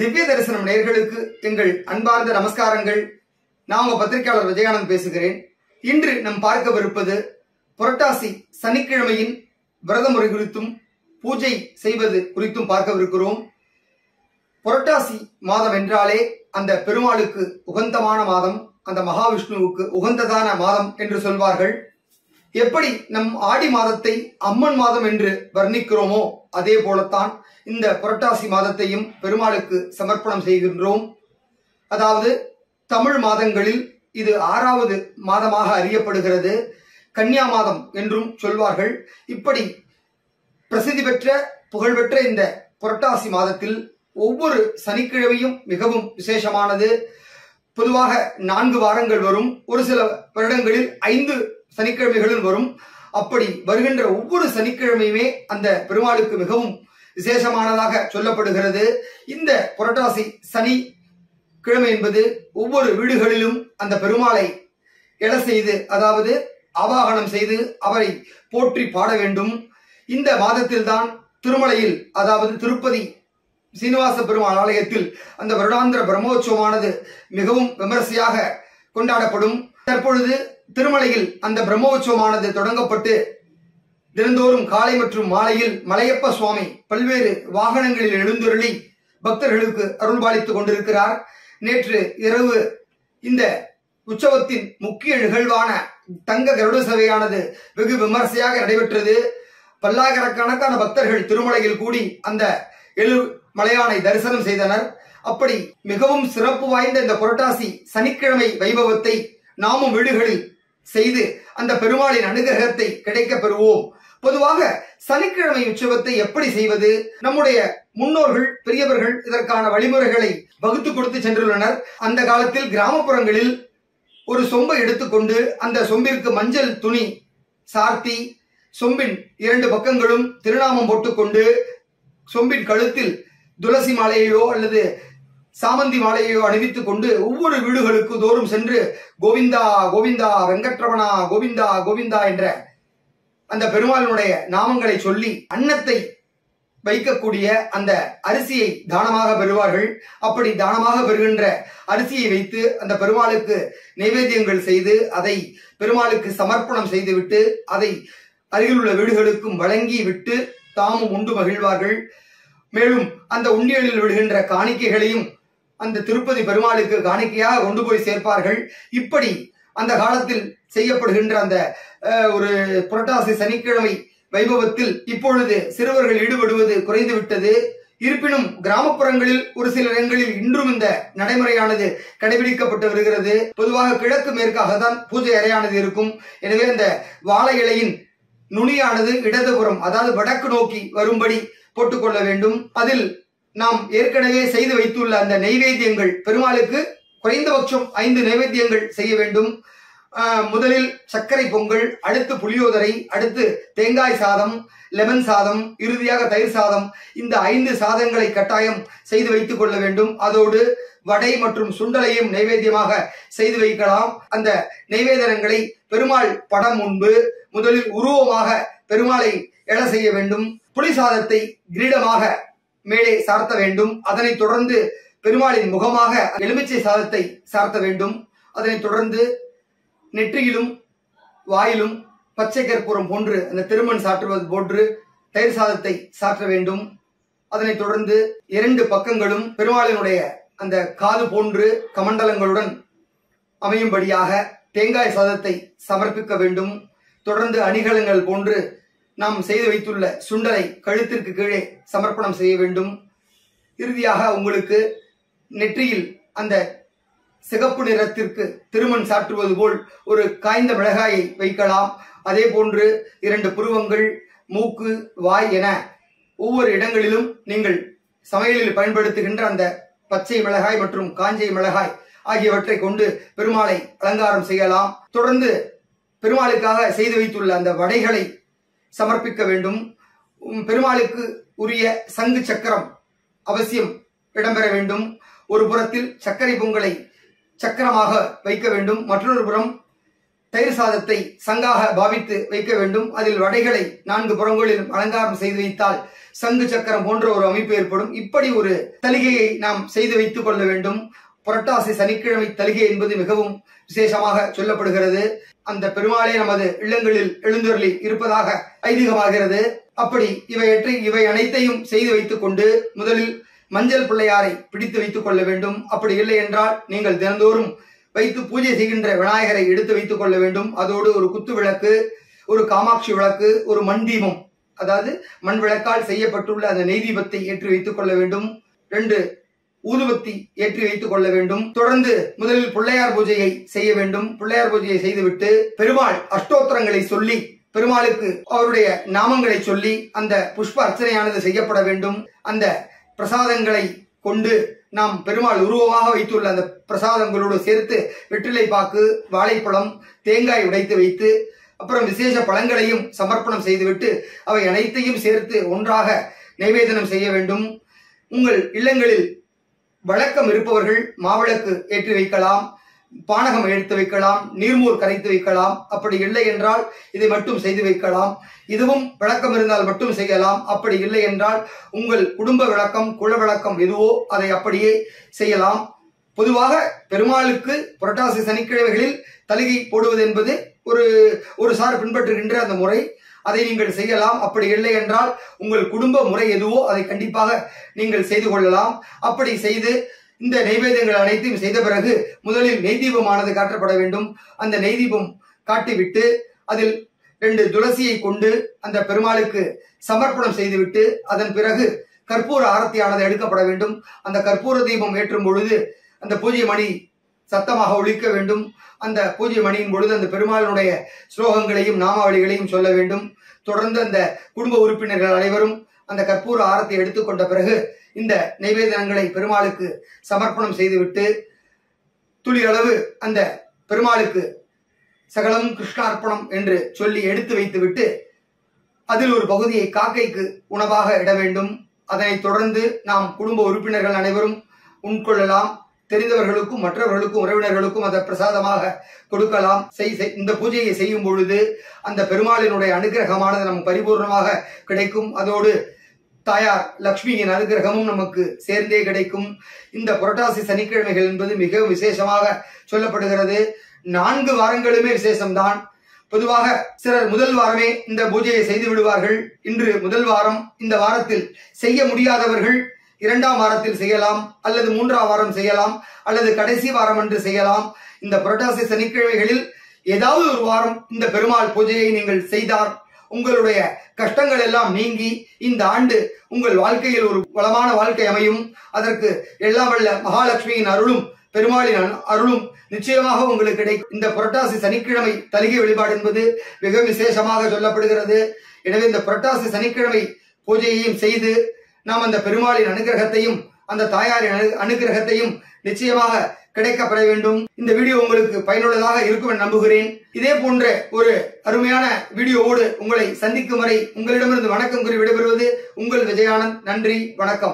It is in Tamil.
திவ்ய தரிசனம் நேயர்களுக்கு எங்கள் அன்பார்ந்த நமஸ்காரங்கள் நான் உங்க பத்திரிகையாளர் விஜயானந்த் பேசுகிறேன் இன்று நாம் பார்க்கவிருப்பது புரட்டாசி சனிக்கிழமையின் விரத முறை குறித்தும் பூஜை செய்வது குறித்தும் பார்க்கவிருக்கிறோம் புரட்டாசி மாதம் என்றாலே அந்த பெருமாளுக்கு உகந்தமான மாதம் அந்த மகாவிஷ்ணுவுக்கு உகந்ததான மாதம் என்று சொல்வார்கள் எப்படி நம் ஆடி மாதத்தை அம்மன் மாதம் என்று வர்ணிக்கிறோமோ அதே போலத்தான் இந்த புரட்டாசி மாதத்தையும் பெருமாளுக்கு சமர்ப்பணம் செய்கின்றோம் அதாவது தமிழ் மாதங்களில் இது ஆறாவது மாதமாக அறியப்படுகிறது கன்னியா மாதம் என்றும் சொல்வார்கள் இப்படி பிரசித்தி பெற்ற புகழ்பெற்ற இந்த புரட்டாசி மாதத்தில் ஒவ்வொரு சனிக்கிழமையும் மிகவும் விசேஷமானது பொதுவாக நான்கு வாரங்கள் வரும் ஒரு சில வருடங்களில் ஐந்து சனிக்கிழமைகளும் வரும் அப்படி வருகின்ற ஒவ்வொரு சனிக்கிழமையுமே அந்த பெருமாளுக்கு மிகவும் விசேஷமானதாக சொல்லப்படுகிறது இந்த புரட்டாசி சனி கிழமை என்பது ஒவ்வொரு வீடுகளிலும் அந்த பெருமாளை எழ செய்து அதாவது ஆவாகனம் செய்து அவரை போற்றி பாட வேண்டும் இந்த மாதத்தில்தான் திருமலையில் அதாவது திருப்பதி சீனிவாச பெருமாள் ஆலயத்தில் அந்த வருடாந்திர பிரம்மோற்சவமானது மிகவும் விமரிசையாக கொண்டாடப்படும் தற்பொழுது திருமலையில் அந்த பிரம்மோற்சவமானது தொடங்கப்பட்டு தினந்தோறும் காலை மற்றும் மாலையில் மலையப்ப சுவாமி பல்வேறு வாகனங்களில் எழுந்தருளி பக்தர்களுக்கு அருள்பாலித்துக் கொண்டிருக்கிறார் நேற்று இரவு இந்த உற்சவத்தின் முக்கிய நிகழ்வான தங்க கருட சபையானது வெகு விமர்சையாக நடைபெற்றது பல்லாயிரக்கணக்கான பக்தர்கள் திருமலையில் கூடி அந்த எழு மலையானை தரிசனம் செய்தனர் அப்படி மிகவும் சிறப்பு வாய்ந்த இந்த புரட்டாசி சனிக்கிழமை வைபவத்தை நாமும் வீடுகளில் செய்து அந்த பெருமாளின் அனுகிரகத்தை கிடைக்க பெறுவோம் பொதுவாக சனிக்கிழமை உற்சவத்தை எப்படி செய்வது நம்முடைய முன்னோர்கள் பெரியவர்கள் இதற்கான வழிமுறைகளை வகுத்து கொடுத்து சென்றுள்ளனர் அந்த காலத்தில் கிராமப்புறங்களில் ஒரு சொம்பை எடுத்துக்கொண்டு அந்த சொம்பிற்கு மஞ்சள் துணி சார்த்தி சொம்பின் இரண்டு பக்கங்களும் திருநாமம் போட்டுக்கொண்டு சொம்பின் கழுத்தில் துளசி மாலையையோ அல்லது சாமந்தி மாலையையோ அணிவித்துக் கொண்டு ஒவ்வொரு வீடுகளுக்கு தோறும் சென்று கோவிந்தா கோவிந்தா வெங்கட்ரமணா கோவிந்தா கோவிந்தா என்ற அந்த பெருமாளினுடைய நாமங்களை சொல்லி அன்னத்தை வைக்கக்கூடிய அந்த அரிசியை தானமாக பெறுவார்கள் அப்படி தானமாக பெறுகின்ற அரிசியை வைத்து அந்த பெருமாளுக்கு நைவேத்தியங்கள் செய்து அதை பெருமாளுக்கு சமர்ப்பணம் செய்துவிட்டு அதை அருகில் உள்ள வீடுகளுக்கும் வழங்கி விட்டு தாமும் உண்டு மகிழ்வார்கள் மேலும் அந்த உண்டியலில் விடுகின்ற காணிக்கைகளையும் அந்த திருப்பதி பெருமாளுக்கு காணிக்கையாக கொண்டு போய் சேர்ப்பார்கள் இப்படி அந்த காலத்தில் செய்யப்படுகின்ற அந்த அஹ், ஒரு புரட்டாசி சனிக்கிழமை வைபவத்தில் இப்பொழுது சிறுவர்கள் ஈடுபடுவது குறைந்து விட்டது இருப்பினும் கிராமப்புறங்களில் ஒரு சில இடங்களில் இன்றும் இந்த நடைமுறையானது கடைபிடிக்கப்பட்டு வருகிறது பொதுவாக கிழக்கு மேற்காக தான் பூஜை அறையானது இருக்கும் எனவே அந்த வாழை இலையின் நுனியானது இடதுபுறம் அதாவது வடக்கு நோக்கி வரும்படி போட்டுக்கொள்ள வேண்டும் அதில் நாம் ஏற்கனவே செய்து வைத்துள்ள அந்த நெய்வேத்தியங்கள் பெருமாளுக்கு குறைந்தபட்சம் ஐந்து நைவேத்தியங்கள் செய்ய வேண்டும் ஆஹ், முதலில் சர்க்கரை பொங்கல் அடுத்து புளியோதரை அடுத்து தேங்காய் சாதம் லெமன் சாதம் இறுதியாக தயிர் சாதம் இந்த ஐந்து சாதங்களை கட்டாயம் செய்து வைத்துக் கொள்ள வேண்டும் அதோடு வடை மற்றும் சுண்டலையும் நைவேத்தியமாக செய்து வைக்கலாம் அந்த நைவேதனங்களை பெருமாள் படம் முன்பு முதலில் உருவமாக பெருமாளை எழ செய்ய வேண்டும் புளி சாதத்தை கிரீடமாக மேலே சார்த்த வேண்டும் அதனைத் தொடர்ந்து பெருமாளின் முகமாக எலுமிச்சை சாதத்தை சார்த்த வேண்டும் அதனைத் தொடர்ந்து நெற்றியிலும் வாயிலும் பச்சை கற்பூரம் போன்று அந்த திருமண் சாற்றுவது போன்று தயிர் சாதத்தை சாற்ற வேண்டும் அதனைத் தொடர்ந்து இரண்டு பக்கங்களும் பெருமாளினுடைய அந்த காது போன்று கமண்டலங்களுடன் அமையும்படியாக தேங்காய் சாதத்தை சமர்ப்பிக்க வேண்டும் தொடர்ந்து அணிகலங்கள் போன்று நாம் செய்து வைத்துள்ள சுண்டலை கழுத்திற்கு கீழே சமர்ப்பணம் செய்ய வேண்டும் இறுதியாக உங்களுக்கு நெற்றியில் அந்த சிகப்பு நிறத்திற்கு திருமண் சாற்றுவது போல் ஒரு காய்ந்த மிளகாயை வைக்கலாம் அதே போன்று இரண்டு புருவங்கள் மூக்கு வாய் என ஒவ்வொரு இடங்களிலும் நீங்கள் சமையலில் பயன்படுத்துகின்ற அந்த பச்சை மிளகாய் மற்றும் காஞ்சை மிளகாய் ஆகியவற்றை கொண்டு பெருமாளை அலங்காரம் செய்யலாம் தொடர்ந்து பெருமாளுக்காக செய்து வைத்துள்ள அந்த வடைகளை சமர்ப்பிக்க வேண்டும் உம், பெருமாளுக்கு உரிய சங்கு சக்கரம் அவசியம் இடம்பெற வேண்டும் ஒரு புறத்தில் சர்க்கரை பொங்கலை சக்கரமாக வைக்க வேண்டும் மற்றொரு புறம் தயிர் சாதத்தை சங்காக பாவித்து வைக்க வேண்டும் அதில் வடைகளை நான்கு புறங்களிலும் அலங்காரம் செய்து வைத்தால் சங்கு சக்கரம் போன்ற ஒரு அமைப்பு ஏற்படும் இப்படி ஒரு தலிகையை நாம் செய்து வைத்துக் கொள்ள வேண்டும் புரட்டாசி சனிக்கிழமை தலிகை என்பது மிகவும் விசேஷமாக சொல்லப்படுகிறது அந்த பெருமாளே நமது இல்லங்களில் எழுந்தருளி இருப்பதாக ஐதீகமாகிறது அப்படி இவையற்றி இவை அனைத்தையும் செய்து வைத்துக் கொண்டு முதலில் மஞ்சள் பிள்ளையாரை பிடித்து வைத்துக் கொள்ள வேண்டும் அப்படி இல்லை என்றால் நீங்கள் தினந்தோறும் வைத்து பூஜை செய்கின்ற விநாயகரை எடுத்து வைத்துக் கொள்ள வேண்டும் அதோடு ஒரு குத்து விளக்கு ஒரு காமாட்சி விளக்கு ஒரு மண் தீபம் அதாவது மண் விளக்கால் செய்யப்பட்டுள்ள அந்த நெய் தீபத்தை ஏற்றி வைத்துக் கொள்ள வேண்டும் ரெண்டு ஊதுபத்தி ஏற்றி வைத்துக் கொள்ள வேண்டும் தொடர்ந்து முதலில் பிள்ளையார் பூஜையை செய்ய வேண்டும் பிள்ளையார் பூஜையை செய்துவிட்டு பெருமாள் அஷ்டோத்திரங்களை சொல்லி பெருமாளுக்கு அவருடைய நாமங்களை சொல்லி அந்த புஷ்ப அர்ச்சனையானது செய்யப்பட வேண்டும் அந்த பிரசாதங்களை கொண்டு நாம் பெருமாள் உருவமாக வைத்துள்ள அந்த பிரசாதங்களோடு சேர்த்து வெற்றிலை பாக்கு வாழைப்பழம் தேங்காய் உடைத்து வைத்து அப்புறம் விசேஷ பழங்களையும் சமர்ப்பணம் செய்துவிட்டு அவை அனைத்தையும் சேர்த்து ஒன்றாக நைவேதனம் செய்ய வேண்டும் உங்கள் இல்லங்களில் வழக்கம் இருப்பவர்கள் மாவிளக்கு ஏற்றி வைக்கலாம் பானகம் எடுத்து வைக்கலாம் நீர்மோர் கரைத்து வைக்கலாம் அப்படி இல்லை என்றால் இதை மட்டும் செய்து வைக்கலாம் இதுவும் விளக்கம் இருந்தால் மட்டும் செய்யலாம் அப்படி இல்லை என்றால் உங்கள் குடும்ப விளக்கம் குல விளக்கம் எதுவோ அதை அப்படியே செய்யலாம் பொதுவாக பெருமாளுக்கு புரட்டாசி சனிக்கிழமைகளில் தலிகை போடுவது என்பது ஒரு ஒரு சார் பின்பற்றுகின்ற அந்த முறை அதை நீங்கள் செய்யலாம் அப்படி இல்லை என்றால் உங்கள் குடும்ப முறை எதுவோ அதை கண்டிப்பாக நீங்கள் செய்து கொள்ளலாம் அப்படி செய்து இந்த நெய்வேத்தியங்கள் அனைத்தையும் செய்த பிறகு முதலில் நெய் தீபமானது காட்டப்பட வேண்டும் அந்த நெய் தீபம் காட்டிவிட்டு அதில் ரெண்டு துளசியை கொண்டு அந்த பெருமாளுக்கு சமர்ப்பணம் செய்துவிட்டு அதன் பிறகு கற்பூர ஆரத்தியானது எடுக்கப்பட வேண்டும் அந்த கற்பூர தீபம் ஏற்றும் பொழுது அந்த பூஜை மணி சத்தமாக ஒழிக்க வேண்டும் அந்த பூஜை மணியின் பொழுது அந்த பெருமாளுடைய ஸ்லோகங்களையும் நாமாவளிகளையும் சொல்ல வேண்டும் தொடர்ந்து அந்த குடும்ப உறுப்பினர்கள் அனைவரும் அந்த கற்பூர ஆரத்தை எடுத்துக்கொண்ட பிறகு இந்த நைவேதனங்களை பெருமாளுக்கு சமர்ப்பணம் செய்துவிட்டு துளி அளவு அந்த பெருமாளுக்கு சகலம் கிருஷ்ணார்ப்பணம் என்று சொல்லி எடுத்து வைத்துவிட்டு அதில் ஒரு பகுதியை காக்கைக்கு உணவாக இட வேண்டும் அதனைத் தொடர்ந்து நாம் குடும்ப உறுப்பினர்கள் அனைவரும் உட்கொள்ளலாம் தெரிந்தவர்களுக்கும் மற்றவர்களுக்கும் உறவினர்களுக்கும் அதை பிரசாதமாக கொடுக்கலாம் செய் செய்- இந்த பூஜையை செய்யும் பொழுது அந்த பெருமாளினுடைய அனுகிரகமானது நமக்கு பரிபூர்ணமாக கிடைக்கும் அதோடு தாயார் லக்ஷ்மியின் அனுகிரகமும் நமக்கு சேர்ந்தே கிடைக்கும் இந்த புரட்டாசி சனிக்கிழமைகள் என்பது மிக விசேஷமாக சொல்லப்படுகிறது நான்கு வாரங்களுமே விசேஷம்தான் பொதுவாக சிலர் முதல் வாரமே இந்த பூஜையை செய்து விடுவார்கள் இன்று முதல் வாரம் இந்த வாரத்தில் செய்ய முடியாதவர்கள் இரண்டாம் வாரத்தில் செய்யலாம் அல்லது மூன்றாம் வாரம் செய்யலாம் அல்லது கடைசி வாரம் என்று செய்யலாம் இந்த புரட்டாசி சனிக்கிழமைகளில் ஏதாவது ஒரு வாரம் இந்த பெருமாள் பூஜையை நீங்கள் செய்தார் உங்களுடைய கஷ்டங்கள் எல்லாம் நீங்கி இந்த ஆண்டு உங்கள் வாழ்க்கையில் ஒரு வளமான வாழ்க்கை அமையும் அதற்கு எல்லாம் வல்ல மகாலட்சுமியின் அருளும் பெருமாளின் அரு- அருளும் நிச்சயமாக உங்களுக்கு கிடைக்கும் இந்த புரட்டாசி சனிக்கிழமை தலிகை வழிபாடு என்பது மிக விசேஷமாக சொல்லப்படுகிறது எனவே இந்த புரட்டாசி சனிக்கிழமை பூஜையையும் செய்து நாம் அந்த பெருமாளின் அனுகிரகத்தையும் அந்த தாயாரின் அனு- அனுகிரகத்தையும் நிச்சயமாக கிடைக்கப்பெற வேண்டும் இந்த வீடியோ உங்களுக்கு பயனுள்ளதாக இருக்கும் என நம்புகிறேன் இதே போன்ற ஒரு அருமையான வீடியோவோடு உங்களை சந்திக்கும் வரை உங்களிடமிருந்து வணக்கம் கூறி விடைபெறுவது உங்கள் விஜயானந்த் நன்றி வணக்கம்